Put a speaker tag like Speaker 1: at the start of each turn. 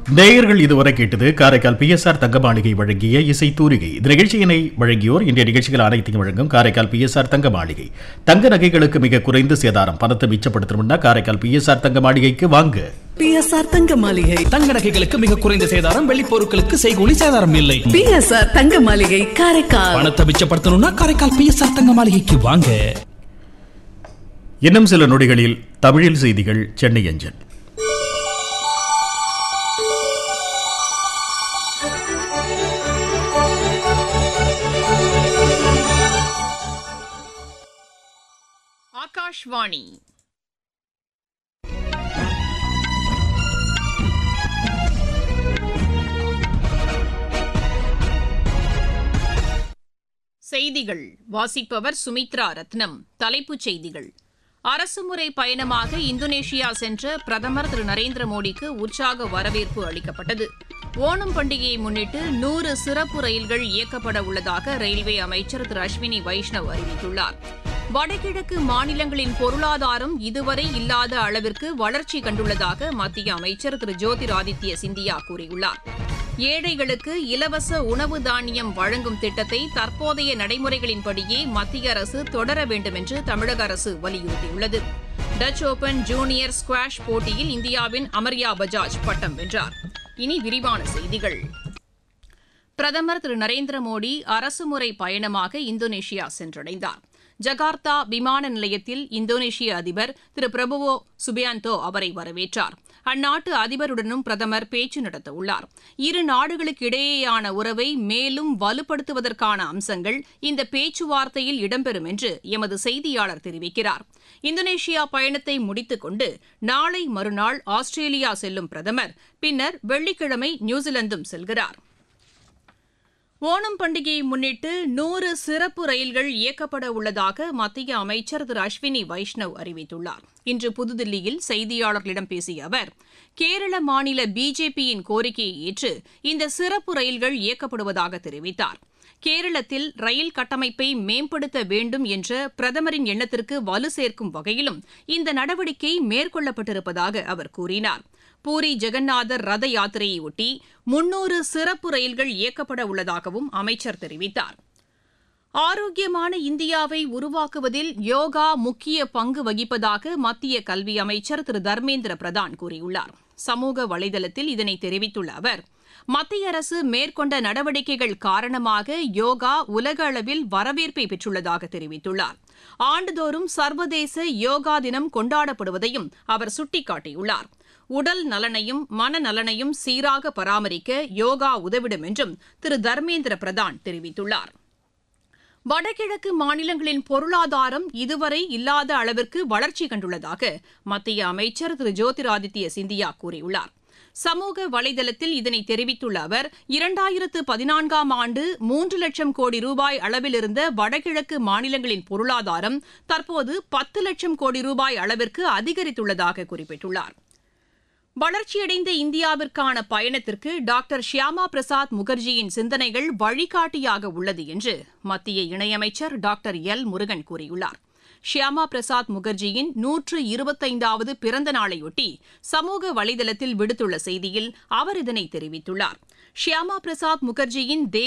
Speaker 1: நேயர்கள் இதுவரை கேட்டது காரைக்கால் பிஎஸ்ஆர் தங்க மாளிகை வழங்கிய இசை தூரிகை இந்த நிகழ்ச்சியினை வழங்கியோர் இன்றைய நிகழ்ச்சிகள் அனைத்தையும் வழங்கும் காரைக்கால் பிஎஸ்ஆர் தங்க மாளிகை தங்க நகைகளுக்கு மிக குறைந்த சேதாரம் பணத்தை மிச்சப்படுத்தணும்னா காரைக்கால் பிஎஸ்ஆர் தங்க மாளிகைக்கு வாங்க
Speaker 2: பிஎஸ்ஆர் தங்க மாளிகை
Speaker 3: தங்க நகைகளுக்கு மிக குறைந்த சேதாரம் வெள்ளி பொருட்களுக்கு செய்கூலி சேதாரம் இல்லை
Speaker 2: பிஎஸ்ஆர் தங்க மாளிகை காரைக்கால்
Speaker 3: பணத்தை மிச்சப்படுத்தணும்னா காரைக்கால் பிஎஸ்ஆர் தங்க மாளிகைக்கு வாங்க
Speaker 1: இன்னும் சில நொடிகளில் தமிழில் செய்திகள் சென்னை அஞ்சல்
Speaker 4: ஆகாஷ்வாணி செய்திகள் வாசிப்பவர் சுமித்ரா ரத்னம் தலைப்புச் செய்திகள் அரசுமுறை பயணமாக இந்தோனேஷியா சென்ற பிரதமர் திரு நரேந்திர மோடிக்கு உற்சாக வரவேற்பு அளிக்கப்பட்டது ஓணம் பண்டிகையை முன்னிட்டு நூறு சிறப்பு ரயில்கள் இயக்கப்பட உள்ளதாக ரயில்வே அமைச்சர் திரு அஸ்வினி வைஷ்ணவ் அறிவித்துள்ளார் வடகிழக்கு மாநிலங்களின் பொருளாதாரம் இதுவரை இல்லாத அளவிற்கு வளர்ச்சி கண்டுள்ளதாக மத்திய அமைச்சர் திரு ஜோதிராதித்ய சிந்தியா கூறியுள்ளார் ஏழைகளுக்கு இலவச உணவு தானியம் வழங்கும் திட்டத்தை தற்போதைய நடைமுறைகளின்படியே மத்திய அரசு தொடர வேண்டும் என்று தமிழக அரசு வலியுறுத்தியுள்ளது டச் ஓபன் ஜூனியர் ஸ்குவாஷ் போட்டியில் இந்தியாவின் அமர்யா பஜாஜ் பட்டம் வென்றார் இனி விரிவான செய்திகள் பிரதமர் திரு நரேந்திர மோடி அரசுமுறை பயணமாக இந்தோனேஷியா சென்றடைந்தார் ஜகார்த்தா விமான நிலையத்தில் இந்தோனேஷிய அதிபர் திரு பிரபுவோ சுபியாந்தோ அவரை வரவேற்றார் அந்நாட்டு அதிபருடனும் பிரதமர் பேச்சு நடத்தவுள்ளார் இரு நாடுகளுக்கு இடையேயான உறவை மேலும் வலுப்படுத்துவதற்கான அம்சங்கள் இந்த பேச்சுவார்த்தையில் இடம்பெறும் என்று எமது செய்தியாளர் தெரிவிக்கிறார் இந்தோனேஷியா பயணத்தை முடித்துக் கொண்டு நாளை மறுநாள் ஆஸ்திரேலியா செல்லும் பிரதமர் பின்னர் வெள்ளிக்கிழமை நியூசிலாந்தும் செல்கிறார் ஓணம் பண்டிகையை முன்னிட்டு நூறு சிறப்பு ரயில்கள் இயக்கப்பட உள்ளதாக மத்திய அமைச்சர் திரு அஸ்வினி வைஷ்ணவ் அறிவித்துள்ளார் இன்று புதுதில்லியில் செய்தியாளர்களிடம் பேசிய அவர் கேரள மாநில பிஜேபியின் கோரிக்கையை ஏற்று இந்த சிறப்பு ரயில்கள் இயக்கப்படுவதாக தெரிவித்தார் கேரளத்தில் ரயில் கட்டமைப்பை மேம்படுத்த வேண்டும் என்ற பிரதமரின் எண்ணத்திற்கு வலு சேர்க்கும் வகையிலும் இந்த நடவடிக்கை மேற்கொள்ளப்பட்டிருப்பதாக அவர் கூறினார் பூரி ஜெகநாதர் ரத யாத்திரையொட்டி முன்னூறு சிறப்பு ரயில்கள் இயக்கப்பட உள்ளதாகவும் அமைச்சர் தெரிவித்தார் ஆரோக்கியமான இந்தியாவை உருவாக்குவதில் யோகா முக்கிய பங்கு வகிப்பதாக மத்திய கல்வி அமைச்சர் திரு தர்மேந்திர பிரதான் கூறியுள்ளார் சமூக வலைதளத்தில் இதனை தெரிவித்துள்ள அவர் மத்திய அரசு மேற்கொண்ட நடவடிக்கைகள் காரணமாக யோகா உலக அளவில் வரவேற்பை பெற்றுள்ளதாக தெரிவித்துள்ளார் ஆண்டுதோறும் சர்வதேச யோகா தினம் கொண்டாடப்படுவதையும் அவர் சுட்டிக்காட்டியுள்ளார் உடல் நலனையும் மனநலனையும் சீராக பராமரிக்க யோகா உதவிடும் என்றும் திரு தர்மேந்திர பிரதான் தெரிவித்துள்ளார் வடகிழக்கு மாநிலங்களின் பொருளாதாரம் இதுவரை இல்லாத அளவிற்கு வளர்ச்சி கண்டுள்ளதாக மத்திய அமைச்சர் திரு ஜோதிராதித்ய சிந்தியா கூறியுள்ளார் சமூக வலைதளத்தில் இதனை தெரிவித்துள்ள அவர் இரண்டாயிரத்து பதினான்காம் ஆண்டு மூன்று லட்சம் கோடி ரூபாய் அளவில் இருந்த வடகிழக்கு மாநிலங்களின் பொருளாதாரம் தற்போது பத்து லட்சம் கோடி ரூபாய் அளவிற்கு அதிகரித்துள்ளதாக குறிப்பிட்டுள்ளார் வளர்ச்சியடைந்த இந்தியாவிற்கான பயணத்திற்கு டாக்டர் ஷியாமா பிரசாத் முகர்ஜியின் சிந்தனைகள் வழிகாட்டியாக உள்ளது என்று மத்திய இணையமைச்சர் டாக்டர் எல் முருகன் கூறியுள்ளார் ஷியாமா பிரசாத் முகர்ஜியின் நூற்று இருபத்தைந்தாவது பிறந்த நாளையொட்டி சமூக வலைதளத்தில் விடுத்துள்ள செய்தியில் அவர் இதனை தெரிவித்துள்ளார் ஷியாமா பிரசாத் முகர்ஜியின்